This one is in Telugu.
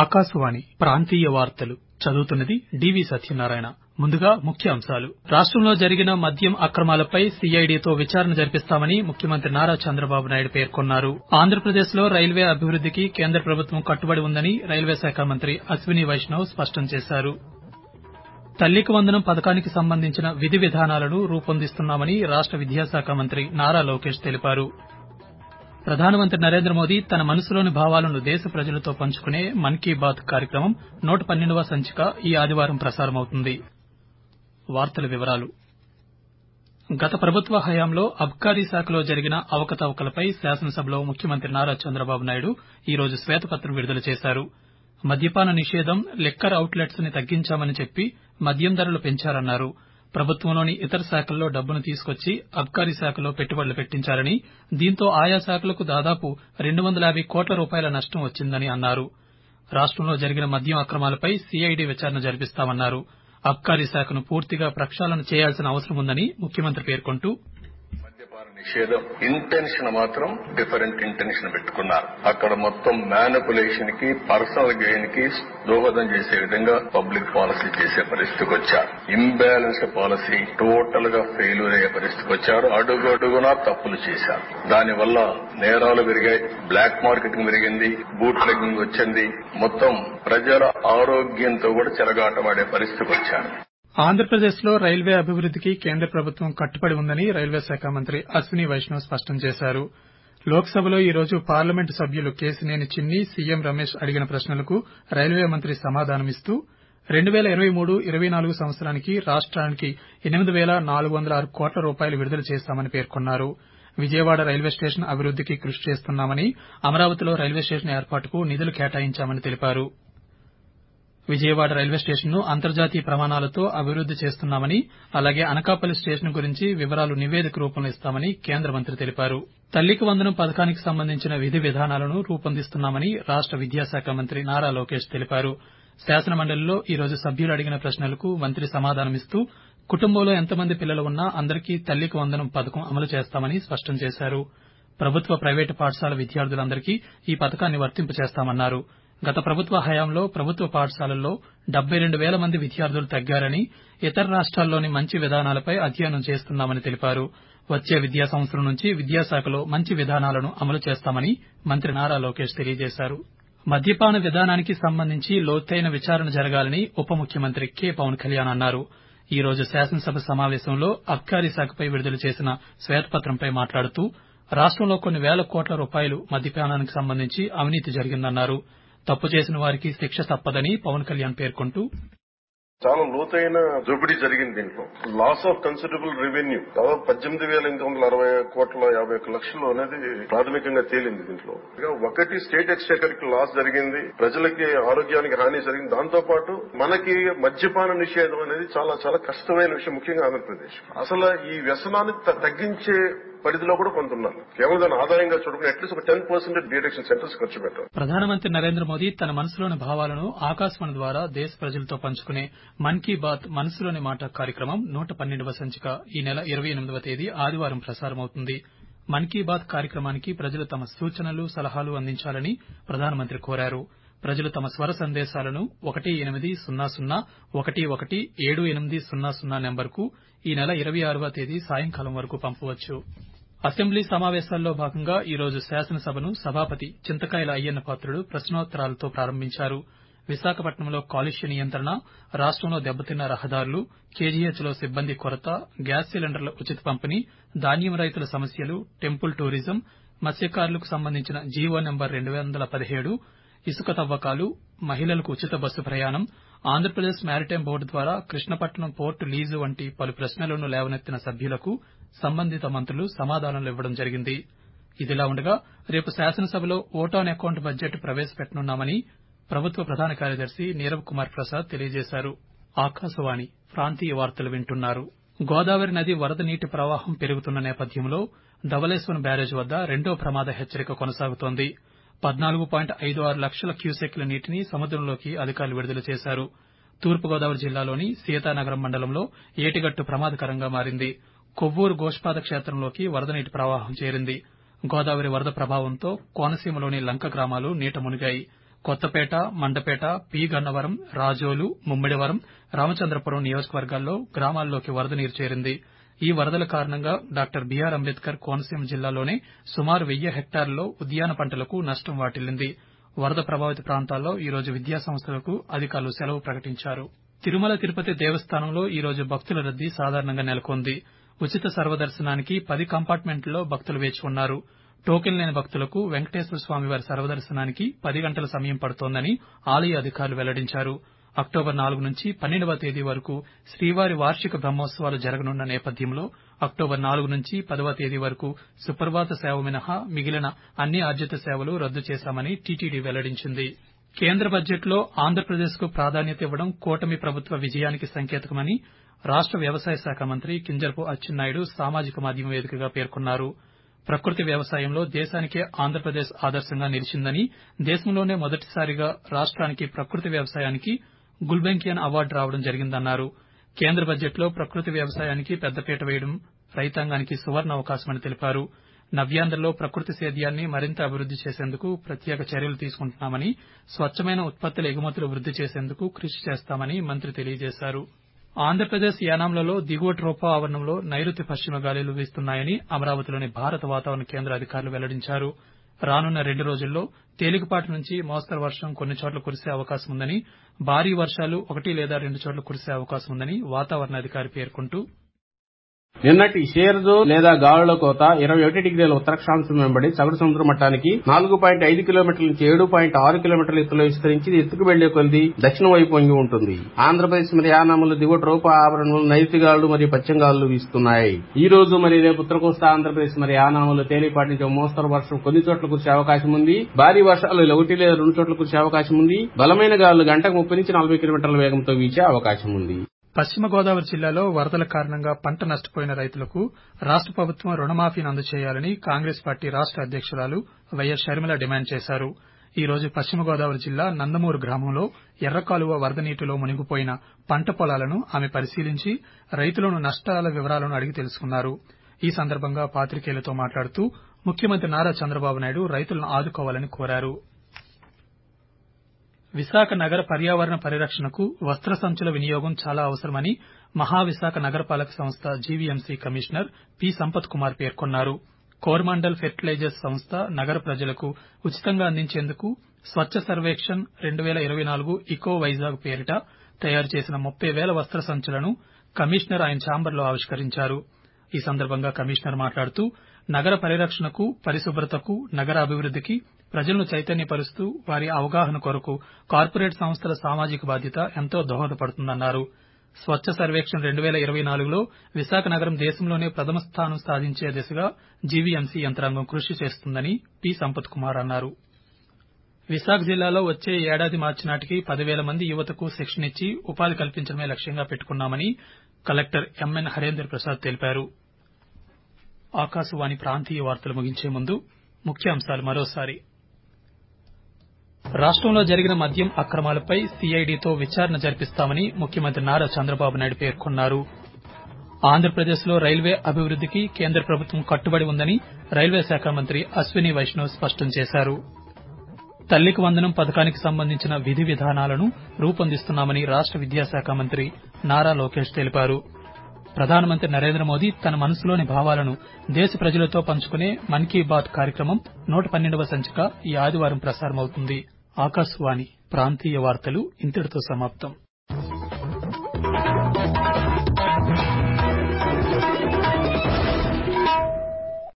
ఆకాశవాణి ప్రాంతీయ వార్తలు చదువుతున్నది డివి సత్యనారాయణ ముందుగా ముఖ్యాంశాలు రాష్టంలో జరిగిన మద్యం అక్రమాలపై సీఐడీతో విచారణ జరిపిస్తామని ముఖ్యమంత్రి నారా చంద్రబాబు నాయుడు పేర్కొన్నారు ఆంధ్రప్రదేశ్ లో రైల్వే అభివృద్దికి కేంద్ర ప్రభుత్వం కట్టుబడి ఉందని రైల్వే శాఖ మంత్రి అశ్విని వైష్ణవ్ స్పష్టం చేశారు తల్లికి వందనం పథకానికి సంబంధించిన విధి విధానాలను రూపొందిస్తున్నామని రాష్ట విద్యాశాఖ మంత్రి నారా లోకేష్ తెలిపారు ప్రధానమంత్రి నరేంద్ర మోదీ తన మనసులోని భావాలను దేశ ప్రజలతో పంచుకునే మన్ కీ బాత్ కార్యక్రమం నూట పన్నెండవ సంచిక ఈ ఆదివారం ప్రసారమవుతుంది గత ప్రభుత్వ హయాంలో అబ్కారీ శాఖలో జరిగిన అవకతవకలపై శాసనసభలో ముఖ్యమంత్రి నారా చంద్రబాబు నాయుడు ఈ రోజు శ్వేతపత్రం విడుదల చేశారు మద్యపాన నిషేధం లిక్కర్ అవుట్లెట్స్ ని తగ్గించామని చెప్పి మద్యం ధరలు పెంచారన్నారు ప్రభుత్వంలోని ఇతర శాఖల్లో డబ్బును తీసుకొచ్చి అబ్కారీ శాఖలో పెట్టుబడులు పెట్టించారని దీంతో ఆయా శాఖలకు దాదాపు రెండు వందల యాబై కోట్ల రూపాయల నష్టం వచ్చిందని అన్నారు రాష్టంలో జరిగిన మద్యం అక్రమాలపై సీఐడీ విచారణ జరిపిస్తామన్నారు అబ్కారీ శాఖను పూర్తిగా ప్రక్షాళన చేయాల్సిన అవసరం ఉందని ముఖ్యమంత్రి పేర్కొంటూ మద్యపాన నిషేధం ఇంటెన్షన్ మాత్రం డిఫరెంట్ ఇంటెన్షన్ పెట్టుకున్నారు అక్కడ మొత్తం మ్యానిపులేషన్ కి పర్సనల్ గెయిన్ కి దోహదం చేసే విధంగా పబ్లిక్ పాలసీ చేసే పరిస్థితికి వచ్చారు ఇంబ్యాలెన్స్డ్ పాలసీ టోటల్ గా ఫెయిల్యూర్ అయ్యే పరిస్థితికి వచ్చారు అడుగు అడుగునా తప్పులు చేశారు దానివల్ల నేరాలు పెరిగాయి బ్లాక్ మార్కెటింగ్ పెరిగింది బూట్ లెగ్గింగ్ వచ్చింది మొత్తం ప్రజల ఆరోగ్యంతో కూడా చెలగాటమాడే పరిస్థితికి వచ్చారు ఆంధ్రప్రదేశ్ లో రైల్వే అభివృద్దికి కేంద్ర ప్రభుత్వం కట్టుబడి ఉందని రైల్వే శాఖ మంత్రి అశ్విని వైష్ణవ్ స్పష్టం చేశారు లోక్సభలో ఈ రోజు పార్లమెంటు సభ్యులు కేశినేని చిన్ని సీఎం రమేష్ అడిగిన ప్రశ్నలకు రైల్వే మంత్రి సమాధానమిస్తూ రెండు పేల ఇరవై మూడు ఇరవై నాలుగు సంవత్సరానికి రాష్టానికి ఎనిమిది పేల నాలుగు వందల ఆరు కోట్ల రూపాయలు విడుదల చేస్తామని పేర్కొన్నారు విజయవాడ రైల్వే స్టేషన్ అభివృద్దికి కృషి చేస్తున్నామని అమరావతిలో రైల్వే స్టేషన్ ఏర్పాటుకు నిధులు కేటాయించామని తెలిపారు విజయవాడ రైల్వే స్టేషన్ ను అంతర్జాతీయ ప్రమాణాలతో అభివృద్ది చేస్తున్నామని అలాగే అనకాపల్లి స్టేషన్ గురించి వివరాలు నివేదిక రూపంలో ఇస్తామని కేంద్ర మంత్రి తెలిపారు తల్లికి వందనం పథకానికి సంబంధించిన విధి విధానాలను రూపొందిస్తున్నామని రాష్ట విద్యాశాఖ మంత్రి నారా లోకేష్ తెలిపారు శాసనమండలిలో ఈ రోజు సభ్యులు అడిగిన ప్రశ్నలకు మంత్రి సమాధానమిస్తూ కుటుంబంలో ఎంతమంది పిల్లలు ఉన్నా అందరికీ తల్లికి వందనం పథకం అమలు చేస్తామని స్పష్టం చేశారు ప్రభుత్వ ప్రైవేటు పాఠశాల విద్యార్థులందరికీ ఈ పథకాన్ని వర్తింపచేస్తామన్నారు గత ప్రభుత్వ హయాంలో ప్రభుత్వ పాఠశాలల్లో డెబ్బై రెండు పేల మంది విద్యార్థులు తగ్గారని ఇతర రాష్ట్రాల్లోని మంచి విధానాలపై అధ్యయనం చేస్తున్నామని తెలిపారు వచ్చే విద్యా సంవత్సరం నుంచి విద్యాశాఖలో మంచి విధానాలను అమలు చేస్తామని మంత్రి నారా లోకేష్ తెలియజేశారు మద్యపాన విధానానికి సంబంధించి లోతైన విచారణ జరగాలని ఉప ముఖ్యమంత్రి కె పవన్ కళ్యాణ్ అన్నారు ఈ రోజు శాసనసభ సమావేశంలో అబ్కారీ శాఖపై విడుదల చేసిన శ్వేతపత్రంపై మాట్లాడుతూ రాష్టంలో కొన్ని వేల కోట్ల రూపాయలు మద్యపానానికి సంబంధించి అవినీతి జరిగిందన్నారు తప్పు చేసిన వారికి శిక్ష తప్పదని పవన్ కళ్యాణ్ పేర్కొంటూ చాలా లోతైన దోపిడీ జరిగింది దీంట్లో లాస్ ఆఫ్ కన్సిడరబుల్ రెవెన్యూ దాదాపు పద్దెనిమిది వేల ఎనిమిది వందల అరవై కోట్ల యాభై ఒక్క లక్షలు అనేది ప్రాథమికంగా తేలింది దీంట్లో ఇక ఒకటి స్టేట్ ఎక్స్చేకర్ కి లాస్ జరిగింది ప్రజలకి ఆరోగ్యానికి హాని జరిగింది దాంతో పాటు మనకి మద్యపాన నిషేధం అనేది చాలా చాలా కష్టమైన విషయం ముఖ్యంగా ఆంధ్రప్రదేశ్ అసలు ఈ వ్యసనాన్ని త- తగ్గించే పరిధిలో కూడా కొంత ఉన్నారు కేవలం దాని ఆదాయంగా చూడకుండా అట్లీస్ట్ ఒక టెన్ పర్సెంట్ డిడక్షన్ సెంటర్స్ ఖర్చు పెట్టారు ప్రధానమంత్రి నరేంద్ర మోదీ తన మనసులోని భావాలను ఆకాశవాణి ద్వారా దేశ ప్రజలతో పంచుకునే మన్ కీ బాత్ మనసులోని మాట కార్యక్రమం నూట పన్నెండవ సంచిక ఈ నెల ఇరవై ఎనిమిదవ తేదీ ఆదివారం ప్రసారమవుతుంది మన్ కీ బాత్ కార్యక్రమానికి ప్రజలు తమ సూచనలు సలహాలు అందించాలని ప్రధానమంత్రి కోరారు ప్రజలు తమ స్వర సందేశాలను ఒకటి ఎనిమిది సున్నా సున్నా ఒకటి ఒకటి ఏడు ఎనిమిది సున్నా సున్నా నెంబర్కు ఈ నెల ఇరవై ఆరవ తేదీ సాయంకాలం వరకు పంపవచ్చు అసెంబ్లీ సమావేశాల్లో భాగంగా ఈ రోజు శాసనసభను సభాపతి చింతకాయల అయ్యన్న పాత్రుడు ప్రశ్నోత్తరాలతో ప్రారంభించారు విశాఖపట్నంలో కాలుష్య నియంత్రణ రాష్టంలో దెబ్బతిన్న రహదారులు కేజీహెచ్ లో సిబ్బంది కొరత గ్యాస్ సిలిండర్ల ఉచిత పంపిణీ ధాన్యం రైతుల సమస్యలు టెంపుల్ టూరిజం మత్స్యకారులకు సంబంధించిన జీవో నెంబర్ రెండు వందల పదిహేడు ఇసుక తవ్వకాలు మహిళలకు ఉచిత బస్సు ప్రయాణం ఆంధ్రప్రదేశ్ మారిటైమ్ బోర్డు ద్వారా కృష్ణపట్నం పోర్టు లీజు వంటి పలు ప్రశ్నలను లేవనెత్తిన సభ్యులకు సంబంధిత మంత్రులు సమాధానాలు ఇవ్వడం జరిగింది ఇదిలా ఉండగా రేపు శాసనసభలో ఓట్ ఆన్ అకౌంట్ బడ్జెట్ ప్రవేశపెట్టనున్నామని ప్రభుత్వ ప్రధాన కార్యదర్శి నీరవ్ కుమార్ ప్రసాద్ తెలియజేశారు ఆకాశవాణి ప్రాంతీయ వార్తలు వింటున్నారు గోదావరి నది వరద నీటి ప్రవాహం పెరుగుతున్న నేపథ్యంలో ధవళేశ్వరం బ్యారేజ్ వద్ద రెండో ప్రమాద హెచ్చరిక కొనసాగుతోంది పద్నాలుగు పాయింట్ ఐదు ఆరు లక్షల క్యూసెక్ల నీటిని సముద్రంలోకి అధికారులు విడుదల చేశారు తూర్పుగోదావరి జిల్లాలోని సీతానగరం మండలంలో ఏటిగట్టు ప్రమాదకరంగా మారింది కొవ్వూరు గోష్పాద క్షేత్రంలోకి వరద నీటి ప్రవాహం చేరింది గోదావరి వరద ప్రభావంతో కోనసీమలోని లంక గ్రామాలు నీట మునిగాయి కొత్తపేట మండపేట పి గన్నవరం రాజోలు ముమ్మిడివరం రామచంద్రపురం నియోజకవర్గాల్లో గ్రామాల్లోకి వరద నీరు చేరింది ఈ వరదల కారణంగా డాక్టర్ బీఆర్ అంబేద్కర్ కోనసీమ జిల్లాలోనే సుమారు వెయ్యి హెక్టార్లలో ఉద్యాన పంటలకు నష్టం వాటిల్లింది వరద ప్రభావిత ప్రాంతాల్లో ఈరోజు విద్యాసంస్థలకు అధికారులు సెలవు ప్రకటించారు తిరుమల తిరుపతి దేవస్థానంలో ఈరోజు భక్తుల రద్దీ సాధారణంగా నెలకొంది ఉచిత సర్వదర్శనానికి పది కంపార్ట్మెంట్లలో భక్తులు వేచి ఉన్నారు టోకెన్ లేని భక్తులకు వెంకటేశ్వర స్వామివారి సర్వదర్శనానికి పది గంటల సమయం పడుతోందని ఆలయ అధికారులు వెల్లడించారు అక్టోబర్ నాలుగు నుంచి పన్నెండవ తేదీ వరకు శ్రీవారి వార్షిక బ్రహ్మోత్సవాలు జరగనున్న నేపథ్యంలో అక్టోబర్ నాలుగు నుంచి పదవ తేదీ వరకు సుప్రభాత సేవ మినహా మిగిలిన అన్ని ఆర్జిత సేవలు రద్దు చేశామని టీటీడీ వెల్లడించింది కేంద్ర బడ్జెట్లో ఆంధ్రప్రదేశ్ కు ప్రాధాన్యత ఇవ్వడం కూటమి ప్రభుత్వ విజయానికి సంకేతమని రాష్ట వ్యవసాయ శాఖ మంత్రి కింజరపు అచ్చెన్నాయుడు సామాజిక మాధ్యమం వేదికగా పేర్కొన్నారు ప్రకృతి వ్యవసాయంలో దేశానికే ఆంధ్రప్రదేశ్ ఆదర్శంగా నిలిచిందని దేశంలోనే మొదటిసారిగా రాష్ట్రానికి ప్రకృతి వ్యవసాయానికి గుల్బెంకియన్ అవార్డు రావడం జరిగిందన్నారు కేంద్ర బడ్జెట్లో ప్రకృతి వ్యవసాయానికి పెద్దపీట వేయడం రైతాంగానికి సువర్ణ అవకాశమని తెలిపారు నవ్యాంధ్రలో ప్రకృతి సేద్యాన్ని మరింత అభివృద్ది చేసేందుకు ప్రత్యేక చర్యలు తీసుకుంటున్నామని స్వచ్చమైన ఉత్పత్తుల ఎగుమతులు వృద్ది చేసేందుకు కృషి చేస్తామని మంత్రి తెలియజేశారు ఆంధ్రప్రదేశ్ యానాంలలో దిగువ ట్రోపా ఆవరణంలో నైరుతి పశ్చిమ గాలులు వీస్తున్నాయని అమరావతిలోని భారత వాతావరణ కేంద్ర అధికారులు వెల్లడించారు రానున్న రెండు రోజుల్లో తేలికపాటి నుంచి మోస్తరు వర్షం కొన్ని చోట్ల కురిసే అవకాశం ఉందని భారీ వర్షాలు ఒకటి లేదా రెండు చోట్ల కురిసే అవకాశం ఉందని వాతావరణ అధికారి పేర్కొంటూ నిన్నటి షేర్జో లేదా గాలుల కోత ఇరవై ఒకటి డిగ్రీల ఉత్తరాక్షాంశం వెంబడి సగటు సముద్ర మట్టానికి నాలుగు పాయింట్ ఐదు కిలోమీటర్ల నుంచి ఏడు పాయింట్ ఆరు కిలోమీటర్ల ఎత్తులో విస్తరించి ఇది ఎత్తుకు వెళ్లే కొద్ది దక్షిణ వైపు వంగి ఉంటుంది ఆంధ్రప్రదేశ్ మరియు యానాములు దిగువ ట్రోప ఆవరణంలో నైరుతి గాలులు మరియు పశ్చిమ గాలులు వీస్తున్నాయి ఈ రోజు మరియు రేపు ఉత్తర కోస్తా ఆంధ్రప్రదేశ్ మరియు యానాములు తేలిపాటి నుంచి మోస్తరు వర్షం కొన్ని చోట్ల కురిసే అవకాశం ఉంది భారీ వర్షాలు ఒకటి లేదా రెండు చోట్ల కురిసే అవకాశం ఉంది బలమైన గాలులు గంటకు ముప్పై నుంచి నలభై కిలోమీటర్ల వేగంతో వీచే అవకాశం ఉంది పశ్చిమ గోదావరి జిల్లాలో వరదల కారణంగా పంట నష్టపోయిన రైతులకు రాష్ట ప్రభుత్వం రుణమాఫీని అందజేయాలని కాంగ్రెస్ పార్టీ రాష్ట అధ్యకురాలు వైఎస్ షర్మిల డిమాండ్ చేశారు ఈ రోజు పశ్చిమ గోదావరి జిల్లా నందమూరు గ్రామంలో ఎర్రకాలువ వరద నీటిలో మునిగిపోయిన పంట పొలాలను ఆమె పరిశీలించి రైతులను నష్టాల వివరాలను అడిగి తెలుసుకున్నారు ఈ సందర్భంగా పాతికేయులతో మాట్లాడుతూ ముఖ్యమంత్రి నారా చంద్రబాబు నాయుడు రైతులను ఆదుకోవాలని కోరారు విశాఖ నగర పర్యావరణ పరిరక్షణకు వస్త్ర సంచుల వినియోగం చాలా అవసరమని మహావిశాఖ నగరపాలక సంస్థ GVMC commissioner P Sampath Kumar పేర్కొన్నారు కోరమాండల్ ఫెర్టిలైజర్స్ సంస్థ నగర ప్రజలకు ఉచితంగా అందించేందుకు స్వచ్ఛ సర్వేక్షణ్ రెండు వేల ఇరవై నాలుగు ఇకో వైజాగ్ పేరిట తయారు చేసిన ముప్పై వేల వస్త్ర సంచులను కమిషనర్ ఆయన ఛాంబర్లో ఆవిష్కరించారు ఈ సందర్భంగా కమిషనర్ మాట్లాడుతూ నగర పరిరక్షణకు పరిశుభ్రతకు నగర అభివృద్దికి ప్రజలను చైతన్యపరుస్తూ వారి అవగాహన కొరకు కార్పొరేట్ సంస్థల సామాజిక బాధ్యత ఎంతో దోహదపడుతుందన్నారు స్వచ్ఛ సర్వేక్షణ్ రెండు వేల ఇరవై నాలుగులో విశాఖ నగరం దేశంలోనే ప్రథమ స్థానం సాధించే దిశగా జీవీఎంసీ యంత్రాంగం కృషి చేస్తుందని పి సంపత్ కుమార్ అన్నారు విశాఖ జిల్లాలో వచ్చే ఏడాది మార్చి నాటికి పదివేల మంది యువతకు శిక్షణ ఇచ్చి ఉపాధి కల్పించడమే లక్ష్యంగా పెట్టుకున్నామని కలెక్టర్ ఎంఎన్ హరేంద్ర ప్రసాద్ తెలిపారు ఆకాశవాణి ప్రాంతీయ వార్తలు ముగించే ముందు ముఖ్యాంశాలు మరోసారి రాష్టంలో జరిగిన మద్యం అక్రమాలపై సీఐడీతో విచారణ జరిపిస్తామని ముఖ్యమంత్రి నారా చంద్రబాబు నాయుడు పేర్కొన్నారు ఆంధ్రప్రదేశ్లో రైల్వే అభివృద్దికి కేంద్ర ప్రభుత్వం కట్టుబడి ఉందని రైల్వే శాఖ మంత్రి అశ్విని వైష్ణవ్ స్పష్టం చేశారు తల్లికి వందనం పథకానికి సంబంధించిన విధి విధానాలను రూపొందిస్తున్నామని రాష్ట విద్యాశాఖ మంత్రి నారా లోకేష్ తెలిపారు ప్రధానమంత్రి నరేంద్ర మోదీ తన మనసులోని భావాలను దేశ ప్రజలతో పంచుకునే మన్ కీ బాత్ కార్యక్రమం నూట పన్నెండవ సంచిక ఈ ఆదివారం ప్రసారమవుతుంది ఆకాశవాణి ప్రాంతీయ వార్తలు ఇంతటితో సమాప్తం